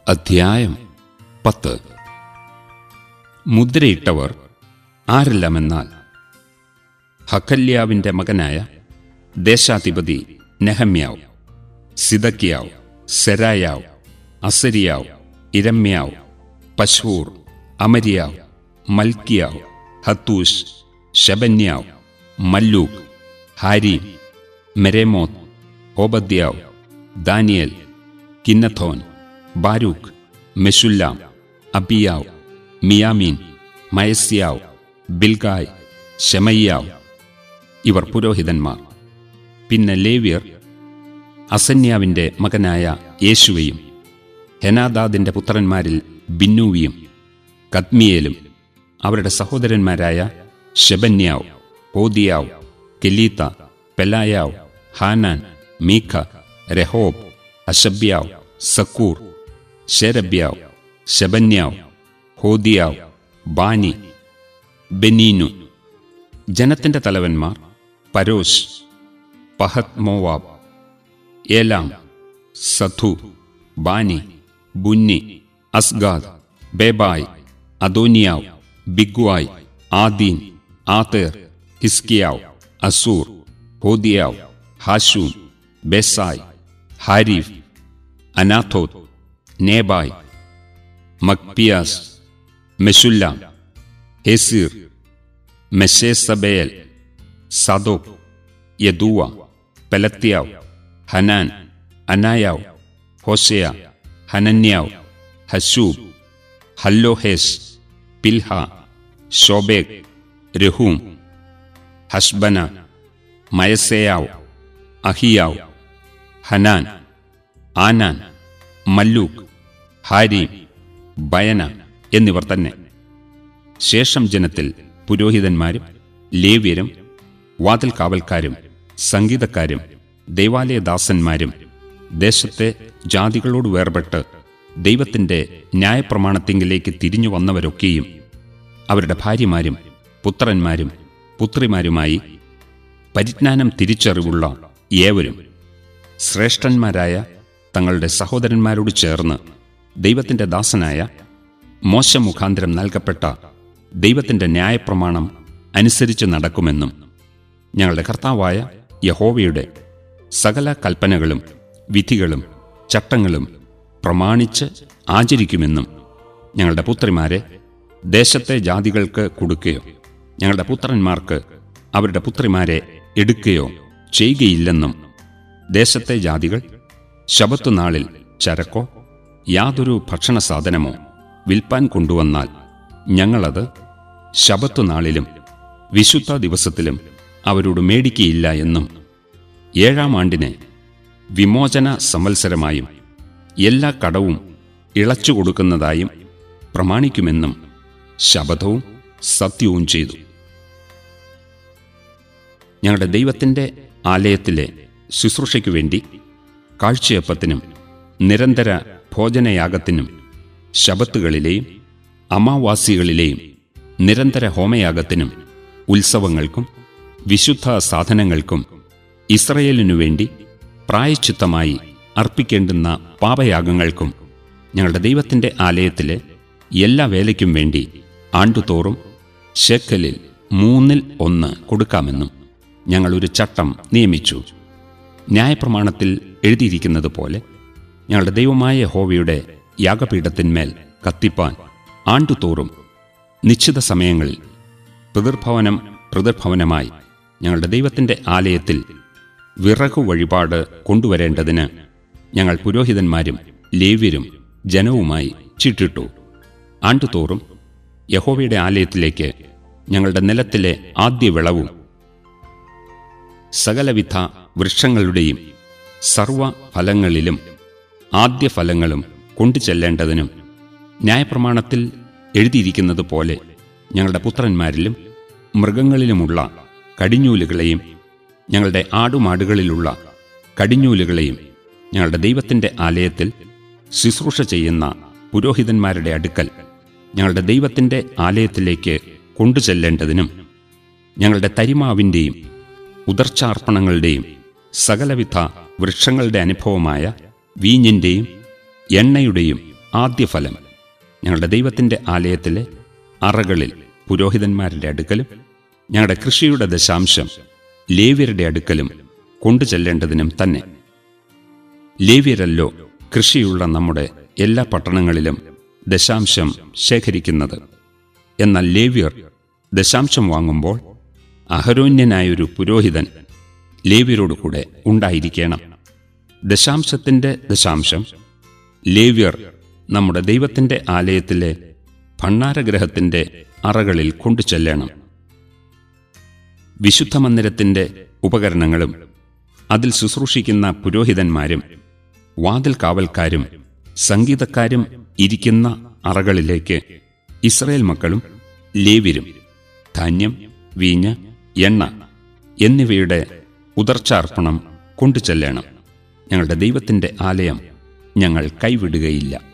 അധ്യായം പത്ത് മുദ്രയിട്ടവർ ആരെല്ലാമെന്നാൽ ഹക്കല്യാവിന്റെ മകനായ ദേശാധിപതി നെഹമ്യാവ് സിദക്കിയാവ് സെരായാവ് അസരിയാവ് ഇരമ്യാവ് പശൂർ അമരിയാവ് മൽക്കിയാവ് ഹത്തൂഷ് ശബന്യാവ് മല്ലൂക്ക് ഹാരീം മെരേമോത്ത് ഓബദ്യാവ് ദാനിയൽ കിന്നഥോൻ ബാരൂഖ് മെഷുല്ലാം അബിയാവ് മിയാമീൻ മയസ്യാവ് ബിൽഗായ് ഷെമയ്യാവ് ഇവർ പുരോഹിതന്മാർ പിന്നെ ലേവ്യർ അസന്യാവിന്റെ മകനായ യേശുവയും ഹെനാദാദിന്റെ പുത്രന്മാരിൽ ബിന്നൂവിയും കദ്മിയേലും അവരുടെ സഹോദരന്മാരായ ഷെബന്യാവ് ഹോദിയാവ് കെലീത്ത പെലായാവ് ഹാനാൻ മീഖ രഹോബ് അഷബ്യാവ് സക്കൂർ ഷെരബ്യാവ് ശബന്യാവ് ഹോദിയാവ് ബാനി ബെനീനു ജനത്തിന്റെ തലവന്മാർ Parosh Pahath Moab Elam Zattu Bani Bunni Azgad Bebai Adonijah Bigvai Adin Ater Hezekiah Azzur Hodiah Hashum Bezai Hariph Anathoth Nebai Magpiash Meshullam Hezir Meshezabel Zadok Jaddua Pelatiah Hanan Anaiah Hoshea Hananiah Hasshub Hallohesh Pilha Shobek Rehum Hashabnah Maaseiah Ahijah Hanan Anan Malluch Harim Baanah എന്നിവർ തന്നെ ശേഷം ജനത്തിൽ പുരോഹിതന്മാരും ലേവ്യരും വാതിൽ കാവൽക്കാരും സംഗീതക്കാരും ദൈവാലയദാസന്മാരും ദേശത്തെ ജാതികളോട് വേർപെട്ട് ദൈവത്തിന്റെ ന്യായപ്രമാണത്തിങ്കിലേക്ക് തിരിഞ്ഞു വന്നവരൊക്കെയും അവരുടെ ഭാര്യമാരും പുത്രന്മാരും പുത്രിമാരുമായി പരിജ്ഞാനം തിരിച്ചറിവുള്ള ഏവരും ശ്രേഷ്ഠന്മാരായ തങ്ങളുടെ സഹോദരന്മാരോട് ചേർന്ന് ദൈവത്തിന്റെ ദാസനായ മോശമുഖാന്തരം നൽകപ്പെട്ട ദൈവത്തിന്റെ ന്യായപ്രമാണം അനുസരിച്ച് നടക്കുമെന്നും ഞങ്ങളുടെ കർത്താവായ യഹോവയുടെ സകല കൽപ്പനകളും വിധികളും ചട്ടങ്ങളും പ്രമാണിച്ച് ആചരിക്കുമെന്നും ഞങ്ങളുടെ പുത്രിമാരെ ദേശത്തെ ജാതികൾക്ക് കൊടുക്കുകയോ ഞങ്ങളുടെ പുത്രന്മാർക്ക് അവരുടെ പുത്രിമാരെ എടുക്കുകയോ ചെയ്യുകയില്ലെന്നും ദേശത്തെ ജാതികൾ ശബത്തുനാളിൽ ചരക്കോ യാതൊരു ഭക്ഷണ സാധനമോ വിൽപ്പാൻ കൊണ്ടുവന്നാൽ ഞങ്ങളത് ശബത്തുനാളിലും വിശുദ്ധ ദിവസത്തിലും അവരോട് മേടിക്കയില്ല എന്നും ഏഴാം ആണ്ടിനെ വിമോചന സംവത്സരമായും എല്ലാ കടവും ഇളച്ചു കൊടുക്കുന്നതായും പ്രമാണിക്കുമെന്നും ശബദവും സത്യവും ചെയ്തു ഞങ്ങളുടെ ദൈവത്തിൻ്റെ ആലയത്തിലെ ശുശ്രൂഷയ്ക്കു വേണ്ടി കാഴ്ചയപ്പത്തിനും നിരന്തര ഭോജനയാഗത്തിനും ശബത്തുകളിലെയും അമാവാസികളിലെയും നിരന്തര ഹോമയാഗത്തിനും ഉത്സവങ്ങൾക്കും വിശുദ്ധ സാധനങ്ങൾക്കും ഇസ്രയേലിനു വേണ്ടി പ്രായച്ചിത്തമായി അർപ്പിക്കേണ്ടുന്ന പാപയാഗങ്ങൾക്കും ഞങ്ങളുടെ ദൈവത്തിൻ്റെ ആലയത്തിലെ എല്ലാ വേലയ്ക്കും വേണ്ടി ആണ്ടുതോറും ഷെക്കലിൽ മൂന്നിൽ ഒന്ന് കൊടുക്കാമെന്നും ഞങ്ങൾ ഒരു ചട്ടം നിയമിച്ചു ന്യായപ്രമാണത്തിൽ എഴുതിയിരിക്കുന്നത് പോലെ ഞങ്ങളുടെ ദൈവമായ ഹോവയുടെ യാഗപീഠത്തിന്മേൽ കത്തിപ്പാൻ ആണ്ടുതോറും നിശ്ചിത സമയങ്ങളിൽ പിതൃഭവനം പിതൃഭവനമായി ഞങ്ങളുടെ ദൈവത്തിൻ്റെ ആലയത്തിൽ വിറകു വഴിപാട് കൊണ്ടുവരേണ്ടതിന് ഞങ്ങൾ പുരോഹിതന്മാരും ലേവ്യരും ജനവുമായി ചീട്ടിട്ടു ആണ്ടുതോറും യഹോവയുടെ ആലയത്തിലേക്ക് ഞങ്ങളുടെ നിലത്തിലെ ആദ്യ വിളവും സകലവിധ വൃക്ഷങ്ങളുടെയും സർവഫലങ്ങളിലും ആദ്യ ഫലങ്ങളും കൊണ്ടുചെല്ലേണ്ടതിനും ന്യായപ്രമാണത്തിൽ എഴുതിയിരിക്കുന്നത് പോലെ ഞങ്ങളുടെ പുത്രന്മാരിലും മൃഗങ്ങളിലുമുള്ള കടിഞ്ഞൂലുകളെയും ഞങ്ങളുടെ ആടുമാടുകളിലുള്ള കടിഞ്ഞൂലുകളെയും ഞങ്ങളുടെ ദൈവത്തിൻ്റെ ആലയത്തിൽ ശുശ്രൂഷ ചെയ്യുന്ന പുരോഹിതന്മാരുടെ അടുക്കൽ ഞങ്ങളുടെ ദൈവത്തിൻ്റെ ആലയത്തിലേക്ക് കൊണ്ടുചെല്ലേണ്ടതിനും ഞങ്ങളുടെ തരിമാവിൻ്റെയും ഉദർച്ചാർപ്പണങ്ങളുടെയും സകലവിധ വൃക്ഷങ്ങളുടെ അനുഭവമായ വീഞ്ഞിൻ്റെയും എണ്ണയുടെയും ആദ്യഫലം ഞങ്ങളുടെ ദൈവത്തിൻ്റെ ആലയത്തിലെ അറകളിൽ പുരോഹിതന്മാരുടെ അടുക്കലും ഞങ്ങളുടെ കൃഷിയുടെ ദശാംശം ലേവ്യരുടെ അടുക്കലും കൊണ്ടു ചെല്ലേണ്ടതിനും തന്നെ ലേവ്യരല്ലോ കൃഷിയുള്ള നമ്മുടെ എല്ലാ പട്ടണങ്ങളിലും ദശാംശം ശേഖരിക്കുന്നത് എന്നാൽ ലേവ്യർ ദശാംശം വാങ്ങുമ്പോൾ അഹരോന്യനായൊരു പുരോഹിതൻ ലേവ്യരോട് കൂടെ ഉണ്ടായിരിക്കണം ദശാംശത്തിൻ്റെ ദശാംശം ലേവ്യർ നമ്മുടെ ദൈവത്തിൻ്റെ ആലയത്തിലെ ഭണ്ണാരഗ്രഹത്തിൻ്റെ അറകളിൽ കൊണ്ടു ചെല്ലണം വിശുദ്ധ മന്ദിരത്തിൻ്റെ ഉപകരണങ്ങളും അതിൽ ശുശ്രൂഷിക്കുന്ന പുരോഹിതന്മാരും വാതിൽ കാവൽക്കാരും സംഗീതക്കാരും ഇരിക്കുന്ന അറകളിലേക്ക് ഇസ്രയേൽ മക്കളും ലേവ്യരും ധാന്യം വീഞ്ഞ് എണ്ണ എന്നിവയുടെ ഉദർച്ചാർപ്പണം കൊണ്ടുചെല്ലണം ഞങ്ങളുടെ ദൈവത്തിൻ്റെ ആലയം ഞങ്ങൾ കൈവിടുകയില്ല